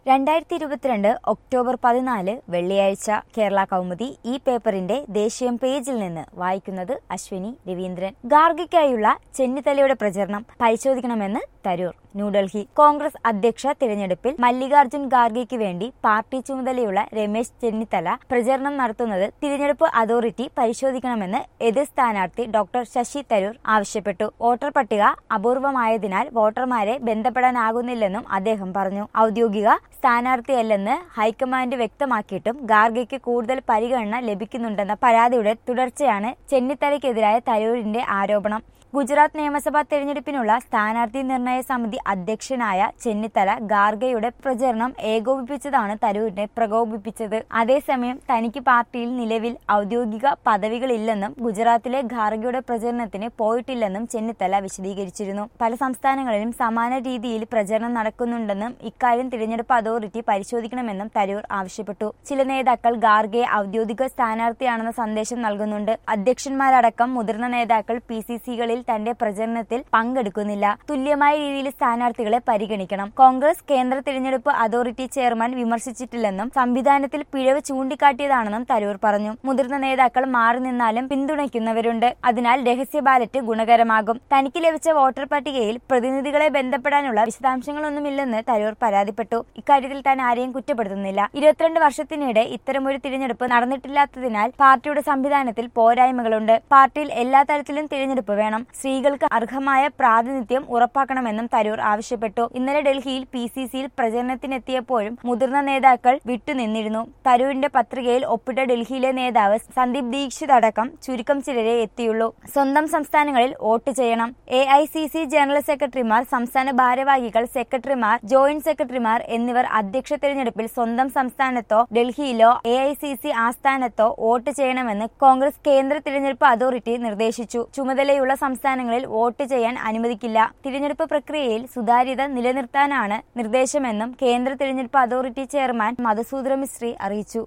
രണ്ടായിരത്തി ഇരുപത്തിരണ്ട് ഒക്ടോബർ പതിനാല് വെള്ളിയാഴ്ച കേരള കൗമുദി ഈ പേപ്പറിന്റെ ദേശീയം പേജിൽ നിന്ന് വായിക്കുന്നത് അശ്വിനി രവീന്ദ്രൻ ഗാർഗയ്ക്കായുള്ള ചെന്നിത്തലയുടെ പ്രചരണം പരിശോധിക്കണമെന്ന് തരൂർ ന്യൂഡൽഹി കോൺഗ്രസ് അധ്യക്ഷ തിരഞ്ഞെടുപ്പിൽ മല്ലികാർജ്ജുൻ ഖാർഗെയ്ക്ക് വേണ്ടി പാർട്ടി ചുമതലയുള്ള രമേശ് ചെന്നിത്തല പ്രചരണം നടത്തുന്നത് തിരഞ്ഞെടുപ്പ് അതോറിറ്റി പരിശോധിക്കണമെന്ന് എതിർ സ്ഥാനാർത്ഥി ഡോക്ടർ ശശി തരൂർ ആവശ്യപ്പെട്ടു വോട്ടർ പട്ടിക അപൂർവമായതിനാൽ വോട്ടർമാരെ ബന്ധപ്പെടാനാകുന്നില്ലെന്നും അദ്ദേഹം പറഞ്ഞു ഔദ്യോഗിക സ്ഥാനാർത്ഥിയല്ലെന്ന് ഹൈക്കമാൻഡ് വ്യക്തമാക്കിയിട്ടും ഗാർഗയ്ക്ക് കൂടുതൽ പരിഗണന ലഭിക്കുന്നുണ്ടെന്ന പരാതിയുടെ തുടർച്ചയാണ് ചെന്നിത്തലയ്ക്കെതിരായ തരൂരിന്റെ ആരോപണം ഗുജറാത്ത് നിയമസഭാ തെരഞ്ഞെടുപ്പിനുള്ള സ്ഥാനാർത്ഥി നിർണയ സമിതി അധ്യക്ഷനായ ചെന്നിത്തല ഗാർഗയുടെ പ്രചരണം ഏകോപിപ്പിച്ചതാണ് തരൂരിനെ പ്രകോപിപ്പിച്ചത് അതേസമയം തനിക്ക് പാർട്ടിയിൽ നിലവിൽ ഔദ്യോഗിക പദവികളില്ലെന്നും ഗുജറാത്തിലെ ഖാർഗയുടെ പ്രചരണത്തിന് പോയിട്ടില്ലെന്നും ചെന്നിത്തല വിശദീകരിച്ചിരുന്നു പല സംസ്ഥാനങ്ങളിലും സമാന രീതിയിൽ പ്രചരണം നടക്കുന്നുണ്ടെന്നും ഇക്കാര്യം തിരഞ്ഞെടുപ്പ് അതോറിറ്റി പരിശോധിക്കണമെന്നും തരൂർ ആവശ്യപ്പെട്ടു ചില നേതാക്കൾ ഗാർഗയെ ഔദ്യോഗിക സ്ഥാനാർത്ഥിയാണെന്ന സന്ദേശം നൽകുന്നുണ്ട് അധ്യക്ഷന്മാരടക്കം മുതിർന്ന നേതാക്കൾ പി സി സികളിൽ തന്റെ പ്രചരണത്തിൽ പങ്കെടുക്കുന്നില്ല തുല്യമായ രീതിയിൽ സ്ഥാനാർത്ഥികളെ പരിഗണിക്കണം കോൺഗ്രസ് കേന്ദ്ര തിരഞ്ഞെടുപ്പ് അതോറിറ്റി ചെയർമാൻ വിമർശിച്ചിട്ടില്ലെന്നും സംവിധാനത്തിൽ പിഴവ് ചൂണ്ടിക്കാട്ടിയതാണെന്നും തരൂർ പറഞ്ഞു മുതിർന്ന നേതാക്കൾ മാറി നിന്നാലും പിന്തുണയ്ക്കുന്നവരുണ്ട് അതിനാൽ രഹസ്യ ബാലറ്റ് ഗുണകരമാകും തനിക്ക് ലഭിച്ച വോട്ടർ പട്ടികയിൽ പ്രതിനിധികളെ ബന്ധപ്പെടാനുള്ള വിശദാംശങ്ങളൊന്നുമില്ലെന്ന് തരൂർ പരാതിപ്പെട്ടു ഇക്കാര്യത്തിൽ താൻ ആരെയും കുറ്റപ്പെടുത്തുന്നില്ല ഇരുപത്തിരണ്ട് വർഷത്തിനിടെ ഇത്തരമൊരു തിരഞ്ഞെടുപ്പ് നടന്നിട്ടില്ലാത്തതിനാൽ പാർട്ടിയുടെ സംവിധാനത്തിൽ പോരായ്മകളുണ്ട് പാർട്ടിയിൽ എല്ലാ തരത്തിലും തിരഞ്ഞെടുപ്പ് വേണം സ്ത്രീകൾക്ക് അർഹമായ പ്രാതിനിധ്യം ഉറപ്പാക്കണമെന്നും തരൂർ ആവശ്യപ്പെട്ടു ഇന്നലെ ഡൽഹിയിൽ പി സി സിയിൽ പ്രചരണത്തിനെത്തിയപ്പോഴും മുതിർന്ന നേതാക്കൾ വിട്ടുനിന്നിരുന്നു തരൂരിന്റെ പത്രികയിൽ ഒപ്പിട്ട ഡൽഹിയിലെ നേതാവ് സന്ദീപ് ദീക്ഷിത് അടക്കം ചുരുക്കം ചിലരെ എത്തിയുള്ളൂ സ്വന്തം സംസ്ഥാനങ്ങളിൽ വോട്ട് ചെയ്യണം A I C C general സെക്രട്ടറിമാർ സംസ്ഥാന ഭാരവാഹികൾ സെക്രട്ടറിമാർ ജോയിന്റ് സെക്രട്ടറിമാർ എന്നിവർ അധ്യക്ഷ തെരഞ്ഞെടുപ്പിൽ സ്വന്തം സംസ്ഥാനത്തോ ഡൽഹിയിലോ എ ഐ സി സി ആസ്ഥാനത്തോ വോട്ട് ചെയ്യണമെന്ന് കോൺഗ്രസ് കേന്ദ്ര തിരഞ്ഞെടുപ്പ് അതോറിറ്റി നിർദ്ദേശിച്ചു ചുമതലയുള്ള സംസ്ഥാനങ്ങളിൽ വോട്ട് ചെയ്യാൻ അനുവദിക്കില്ല തിരഞ്ഞെടുപ്പ് പ്രക്രിയയിൽ സുതാര്യത നിലനിർത്താനാണ് നിർദ്ദേശമെന്നും കേന്ദ്ര തിരഞ്ഞെടുപ്പ് അതോറിറ്റി ചെയർമാൻ മധുസൂദന മിസ്ത്രി അറിയിച്ചു